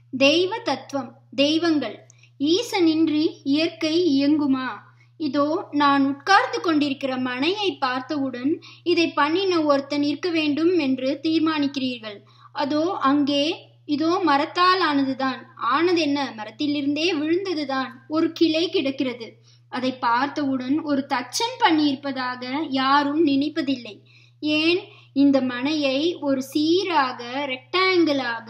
தெய்வ தத்துவம் தெய்வங்கள் ஈசனின்றி இயற்கை இயங்குமா இதோ நான் உட்கார்ந்து கொண்டிருக்கிற மனையை பார்த்தவுடன் இதை பண்ணின ஒருத்தன் இருக்க வேண்டும் என்று தீர்மானிக்கிறீர்கள் அதோ அங்கே இதோ மரத்தால் ஆனதுதான் ஆனது என்ன மரத்திலிருந்தே விழுந்ததுதான் ஒரு கிளை கிடக்கிறது அதை பார்த்தவுடன் ஒரு தச்சன் பண்ணியிருப்பதாக யாரும் நினைப்பதில்லை ஏன் இந்த மனையை ஒரு சீராக ரெக்டாங்கிளாக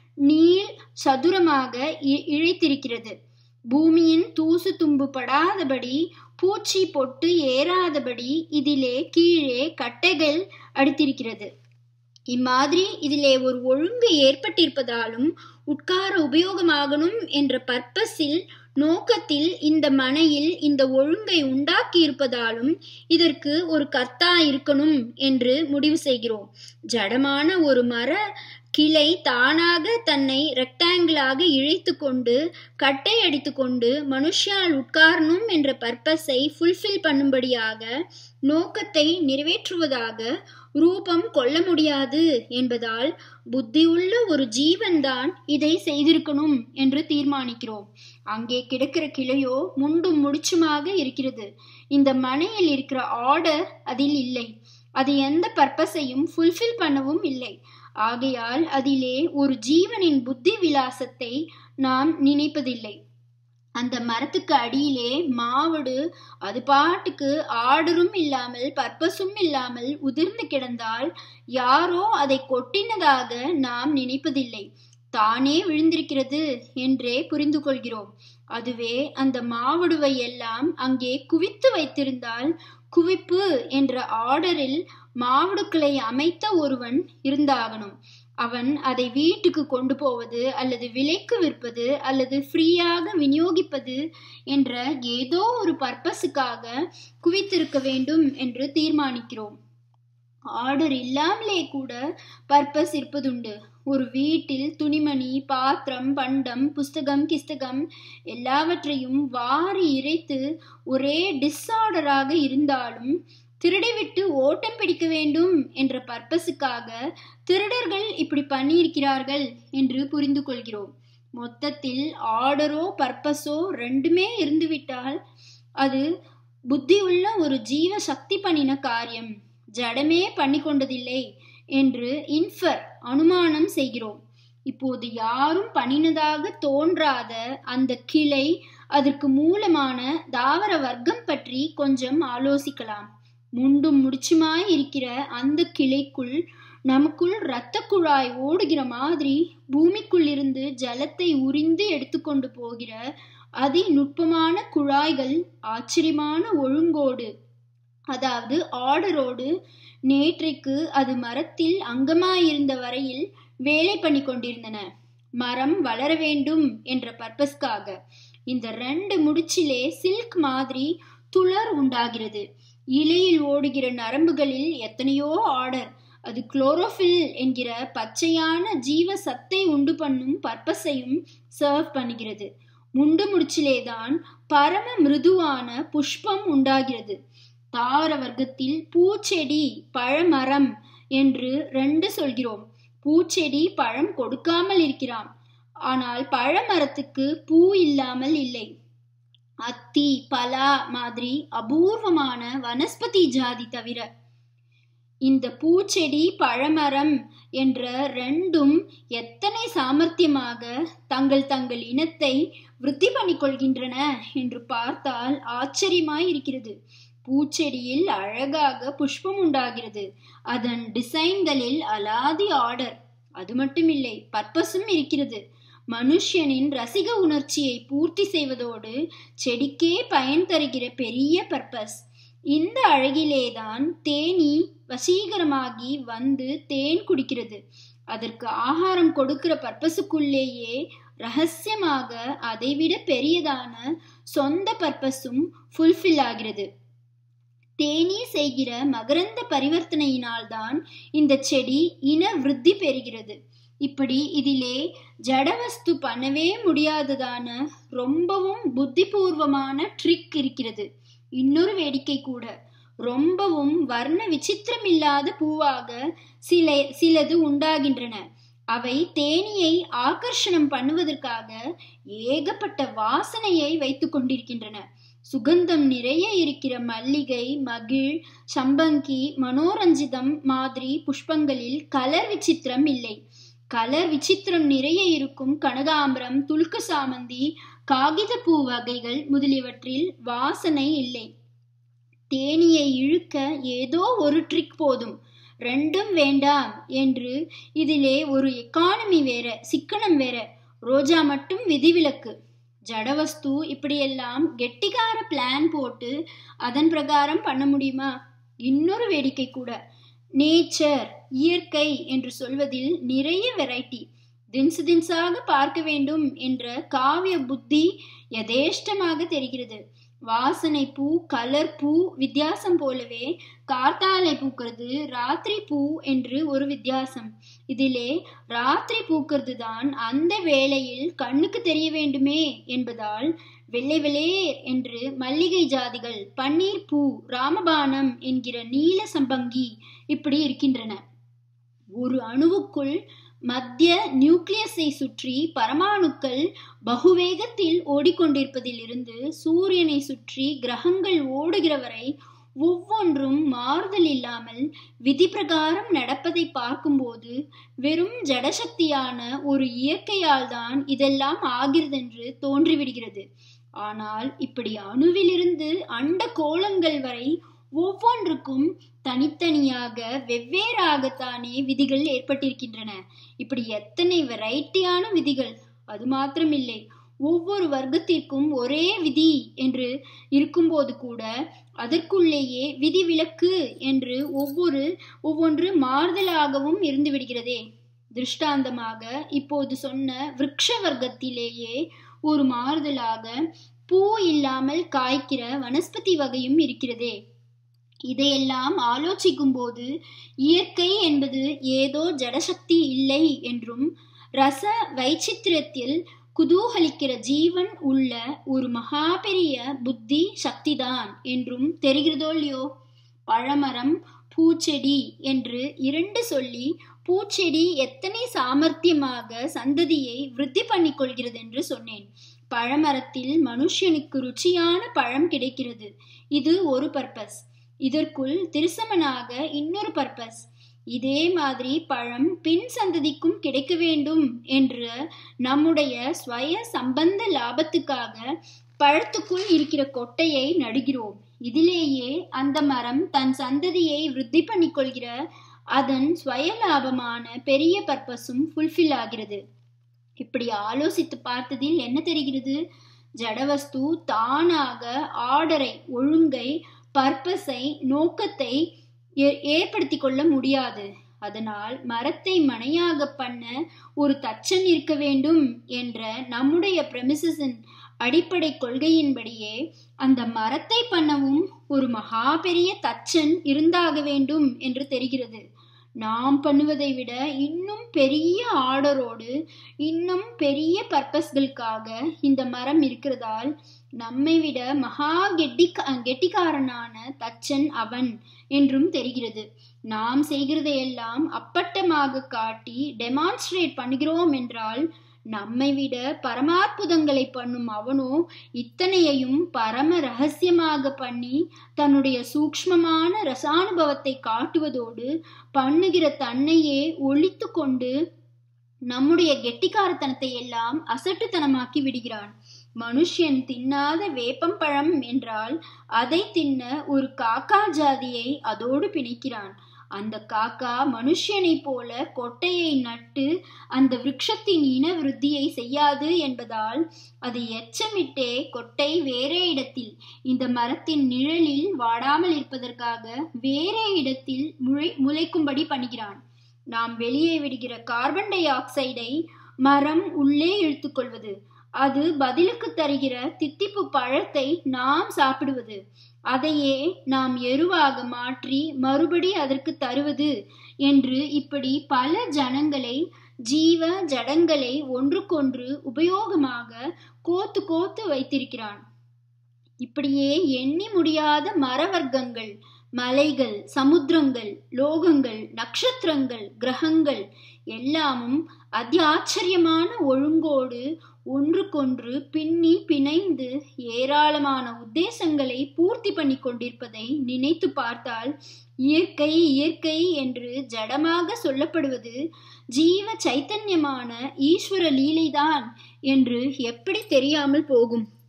நீள் சதுரமாக இழைத்திருக்கிறது பூமியின் தூசு தும்பு படாதபடி பூச்சி பொட்டு ஏறாதபடி இதிலே கீழே கட்டைகள் அடித்திருக்கிறது இம்மாதிரி இதிலே ஒரு ஒழுங்கு ஏற்பட்டிருப்பதாலும் உட்கார உபயோகமாகணும் என்ற பர்பஸில் நோக்கத்தில் இந்த மனையில் இந்த ஒழுங்கை உண்டாக்கி இருப்பதாலும் இதற்கு ஒரு கர்த்தா இருக்கணும் என்று முடிவு செய்கிறோம் ஜடமான ஒரு மர கிளை தானாக தன்னை ரெக்டாங்கிளாக இழைத்து கொண்டு கட்டை அடித்து கொண்டு மனுஷால் உட்காரணும் என்ற பர்பஸை ஃபுல்ஃபில் பண்ணும்படியாக நோக்கத்தை நிறைவேற்றுவதாக ரூபம் கொள்ள முடியாது என்பதால் புத்தியுள்ள ஒரு ஜீவன்தான் இதை செய்திருக்கணும் என்று தீர்மானிக்கிறோம் அங்கே கிடக்கிற கிளையோ முண்டும் முடிச்சுமாக இருக்கிறது இந்த மனையில் இருக்கிற ஆர்டர் அதில் இல்லை அது எந்த பர்பஸையும் ஃபுல்ஃபில் பண்ணவும் இல்லை ஆகையால் அதிலே ஒரு ஜீவனின் புத்தி விலாசத்தை நாம் நினைப்பதில்லை அந்த மரத்துக்கு அடியிலே மாவடு அது பாட்டுக்கு ஆர்டரும் இல்லாமல் பர்பஸும் இல்லாமல் உதிர்ந்து கிடந்தால் யாரோ அதை கொட்டினதாக நாம் நினைப்பதில்லை தானே விழுந்திருக்கிறது என்றே புரிந்து கொள்கிறோம் அதுவே அந்த மாவடுவை எல்லாம் அங்கே குவித்து வைத்திருந்தால் குவிப்பு என்ற ஆர்டரில் மாவடுக்களை அமைத்த ஒருவன் இருந்தாகணும் அவன் அதை வீட்டுக்கு கொண்டு போவது அல்லது விலைக்கு விற்பது அல்லது ஃப்ரீயாக விநியோகிப்பது என்ற ஏதோ ஒரு பர்பஸுக்காக குவித்திருக்க வேண்டும் என்று தீர்மானிக்கிறோம் ஆர்டர் இல்லாமலே கூட பர்பஸ் இருப்பதுண்டு ஒரு வீட்டில் துணிமணி பாத்திரம் பண்டம் புஸ்தகம் கிஸ்தகம் எல்லாவற்றையும் வாரி இறைத்து ஒரே டிஸார்டராக இருந்தாலும் திருடிவிட்டு ஓட்டம் பிடிக்க வேண்டும் என்ற பர்பஸுக்காக திருடர்கள் இப்படி பண்ணியிருக்கிறார்கள் என்று புரிந்து கொள்கிறோம் மொத்தத்தில் ஆர்டரோ பர்பஸோ ரெண்டுமே இருந்துவிட்டால் அது புத்தி உள்ள ஒரு ஜீவ சக்தி பண்ணின காரியம் ஜடமே பண்ணி கொண்டதில்லை என்று இன்ஃபர் அனுமானம் செய்கிறோம் இப்போது யாரும் பண்ணினதாக தோன்றாத அந்த கிளை அதற்கு மூலமான தாவர வர்க்கம் பற்றி கொஞ்சம் ஆலோசிக்கலாம் முண்டும் முடிச்சுமாய் இருக்கிற அந்த கிளைக்குள் நமக்குள் இரத்த குழாய் ஓடுகிற மாதிரி பூமிக்குள் இருந்து ஜலத்தை உறிந்து எடுத்துக்கொண்டு போகிற அதி நுட்பமான குழாய்கள் ஆச்சரியமான ஒழுங்கோடு அதாவது ஆர்டரோடு நேற்றைக்கு அது மரத்தில் அங்கமாயிருந்த வரையில் வேலை பண்ணி கொண்டிருந்தன மரம் வளர வேண்டும் என்ற பர்பஸ்க்காக இந்த ரெண்டு முடிச்சிலே சில்க் மாதிரி துளர் உண்டாகிறது இலையில் ஓடுகிற நரம்புகளில் எத்தனையோ ஆர்டர் அது குளோரோஃபில் என்கிற பச்சையான ஜீவ சத்தை உண்டு பண்ணும் பர்பஸையும் சர்வ் பண்ணுகிறது முண்டு முடிச்சிலேதான் பரம மிருதுவான புஷ்பம் உண்டாகிறது தாவர வர்க்கத்தில் பூச்செடி பழமரம் என்று ரெண்டு சொல்கிறோம் பூச்செடி பழம் கொடுக்காமல் இருக்கிறான் ஆனால் பழமரத்துக்கு பூ இல்லாமல் இல்லை அத்தி பலா மாதிரி அபூர்வமான வனஸ்பதி ஜாதி தவிர இந்த பூச்செடி பழமரம் என்ற ரெண்டும் எத்தனை சாமர்த்தியமாக தங்கள் தங்கள் இனத்தை விருத்தி பண்ணிக் கொள்கின்றன என்று பார்த்தால் ஆச்சரியமாய் இருக்கிறது பூச்செடியில் அழகாக புஷ்பம் உண்டாகிறது அதன் டிசைன்களில் அலாதி ஆர்டர் அது மட்டுமில்லை பர்பஸும் இருக்கிறது மனுஷனின் ரசிக உணர்ச்சியை பூர்த்தி செய்வதோடு செடிக்கே பயன் தருகிற பெரிய பர்பஸ் இந்த அழகிலேதான் தேனி வசீகரமாகி வந்து தேன் குடிக்கிறது அதற்கு ஆகாரம் கொடுக்கிற பர்பஸுக்குள்ளேயே ரகசியமாக அதைவிட பெரியதான சொந்த பர்பஸும் ஃபுல்ஃபில் ஆகிறது தேனீ செய்கிற மகரந்த பரிவர்த்தனையினால்தான் இந்த செடி இன விருத்தி பெறுகிறது இப்படி இதிலே ஜடவஸ்து பண்ணவே முடியாததான ரொம்பவும் புத்திபூர்வமான ட்ரிக் இருக்கிறது இன்னொரு வேடிக்கை கூட ரொம்பவும் வர்ண விசித்திரம் இல்லாத பூவாக சில சிலது உண்டாகின்றன அவை தேனியை ஆகர்ஷணம் பண்ணுவதற்காக ஏகப்பட்ட வாசனையை வைத்துக் கொண்டிருக்கின்றன சுகந்தம் நிறைய இருக்கிற மல்லிகை மகிழ் சம்பங்கி மனோரஞ்சிதம் மாதிரி புஷ்பங்களில் கலர் விசித்திரம் இல்லை கலர் விசித்திரம் நிறைய இருக்கும் கனகாம்பரம் துலுக்க சாமந்தி காகித பூ வகைகள் முதலியவற்றில் வாசனை இல்லை தேனியை இழுக்க ஏதோ ஒரு ட்ரிக் போதும் ரெண்டும் வேண்டாம் என்று இதிலே ஒரு எக்கானமி வேற சிக்கனம் வேற ரோஜா மட்டும் விதிவிலக்கு ஜடவஸ்து இப்படியெல்லாம் கெட்டிக்கார பிளான் போட்டு அதன் பிரகாரம் பண்ண முடியுமா இன்னொரு வேடிக்கை கூட நேச்சர் இயற்கை என்று சொல்வதில் நிறைய வெரைட்டி தின்சு தின்சாக பார்க்க வேண்டும் என்ற காவிய புத்தி யதேஷ்டமாக தெரிகிறது வாசனை பூ கலர் பூ வித்தியாசம் போலவே கார்த்தாலை பூக்கிறது ராத்திரி பூ என்று ஒரு வித்தியாசம் இதிலே ராத்திரி பூக்கிறது தான் அந்த வேளையில் கண்ணுக்கு தெரிய வேண்டுமே என்பதால் வெள்ளை வெளேர் என்று மல்லிகை ஜாதிகள் பன்னீர் பூ ராமபானம் என்கிற நீல சம்பங்கி இப்படி இருக்கின்றன ஒரு அணுவுக்குள் மத்திய நியூக்ளியஸை சுற்றி பரமாணுக்கள் பகுவேகத்தில் ஓடிக்கொண்டிருப்பதிலிருந்து சூரியனை சுற்றி கிரகங்கள் ஓடுகிற வரை ஒவ்வொன்றும் மாறுதல் இல்லாமல் விதி பிரகாரம் நடப்பதை பார்க்கும்போது வெறும் ஜடசக்தியான ஒரு இயற்கையால் தான் இதெல்லாம் ஆகிறதென்று தோன்றிவிடுகிறது ஆனால் இப்படி அணுவிலிருந்து அண்ட கோலங்கள் வரை ஒவ்வொன்றுக்கும் தனித்தனியாக வெவ்வேறாகத்தானே விதிகள் ஏற்பட்டிருக்கின்றன இப்படி எத்தனை வெரைட்டியான விதிகள் அது மாத்திரமில்லை ஒவ்வொரு வர்க்கத்திற்கும் ஒரே விதி என்று இருக்கும்போது கூட அதற்குள்ளேயே விதி விலக்கு என்று ஒவ்வொரு ஒவ்வொன்று மாறுதலாகவும் இருந்து விடுகிறதே திருஷ்டாந்தமாக இப்போது சொன்ன விரக்ஷ வர்க்கத்திலேயே ஒரு மாறுதலாக பூ இல்லாமல் காய்க்கிற வனஸ்பதி வகையும் இருக்கிறதே இதையெல்லாம் ஆலோசிக்கும் போது இயற்கை என்பது ஏதோ ஜடசக்தி இல்லை என்றும் ரச வைச்சித்திரத்தில் குதூகலிக்கிற ஜீவன் உள்ள ஒரு மகா பெரிய புத்தி சக்திதான் என்றும் தெரிகிறதோ இல்லையோ பழமரம் பூச்செடி என்று இரண்டு சொல்லி பூச்செடி எத்தனை சாமர்த்தியமாக சந்ததியை விருத்தி பண்ணி கொள்கிறது என்று சொன்னேன் பழமரத்தில் மனுஷனுக்கு ருச்சியான பழம் கிடைக்கிறது இது ஒரு பர்பஸ் இதற்குள் திருசமனாக இன்னொரு பர்பஸ் இதே மாதிரி பழம் பின் சந்ததிக்கும் கிடைக்க வேண்டும் என்ற நம்முடைய ஸ்வய சம்பந்த லாபத்துக்காக பழத்துக்குள் இருக்கிற கொட்டையை நடுகிறோம் இதிலேயே அந்த மரம் தன் சந்ததியை விருத்தி பண்ணிக்கொள்கிற அதன் ஸ்வய லாபமான பெரிய பர்பஸும் ஃபுல்ஃபில் ஆகிறது இப்படி ஆலோசித்து பார்த்ததில் என்ன தெரிகிறது ஜடவஸ்து தானாக ஆர்டரை ஒழுங்கை பர்பஸை நோக்கத்தை ஏற்படுத்தி கொள்ள முடியாது அதனால் மரத்தை மனையாக பண்ண ஒரு தச்சன் இருக்க வேண்டும் என்ற நம்முடைய பிரமிசஸின் அடிப்படை கொள்கையின்படியே அந்த மரத்தை பண்ணவும் ஒரு மகா பெரிய தச்சன் இருந்தாக வேண்டும் என்று தெரிகிறது நாம் பண்ணுவதை விட இன்னும் பெரிய ஆர்டரோடு இன்னும் பெரிய பர்பஸ்களுக்காக இந்த மரம் இருக்கிறதால் நம்மை விட மகா கெட்டி கெட்டிக்காரனான தச்சன் அவன் என்றும் தெரிகிறது நாம் செய்கிறதையெல்லாம் அப்பட்டமாக காட்டி டெமான்ஸ்ட்ரேட் பண்ணுகிறோம் என்றால் நம்மை விட பரமாற்புதங்களை பண்ணும் அவனோ இத்தனையையும் பரம ரகசியமாக பண்ணி தன்னுடைய சூக்ஷ்மமான ரசானுபவத்தை காட்டுவதோடு பண்ணுகிற தன்னையே ஒழித்து கொண்டு நம்முடைய கெட்டிக்காரத்தனத்தை எல்லாம் அசட்டுத்தனமாக்கி விடுகிறான் மனுஷன் தின்னாத வேப்பம்பழம் என்றால் அதை தின்ன ஒரு காக்கா ஜாதியை அதோடு பிணைக்கிறான் அந்த காக்கா மனுஷனை போல கொட்டையை நட்டு அந்த விருட்சத்தின் இன விருத்தியை செய்யாது என்பதால் அது எச்சமிட்டே கொட்டை வேறே இடத்தில் இந்த மரத்தின் நிழலில் வாடாமல் இருப்பதற்காக வேறே இடத்தில் முளை முளைக்கும்படி பண்ணுகிறான் நாம் வெளியே விடுகிற கார்பன் டை ஆக்சைடை மரம் உள்ளே இழுத்துக்கொள்வது அது பதிலுக்கு தருகிற தித்திப்பு பழத்தை நாம் சாப்பிடுவது அதையே நாம் எருவாக மாற்றி மறுபடி அதற்கு தருவது என்று இப்படி பல ஜனங்களை ஜீவ ஜடங்களை ஒன்றுக்கொன்று உபயோகமாக கோத்து கோத்து வைத்திருக்கிறான் இப்படியே எண்ணி முடியாத மரவர்க்கங்கள் மலைகள் சமுத்திரங்கள் லோகங்கள் நட்சத்திரங்கள் கிரகங்கள் எல்லாமும் அத்தியாச்சரியமான ஒழுங்கோடு ஒன்றுக்கொன்று பின்னி பிணைந்து ஏராளமான உத்தேசங்களை பூர்த்தி பண்ணி கொண்டிருப்பதை நினைத்து பார்த்தால் இயற்கை இயற்கை என்று ஜடமாக சொல்லப்படுவது ஜீவ சைத்தன்யமான ஈஸ்வர லீலைதான் என்று எப்படி தெரியாமல் போகும்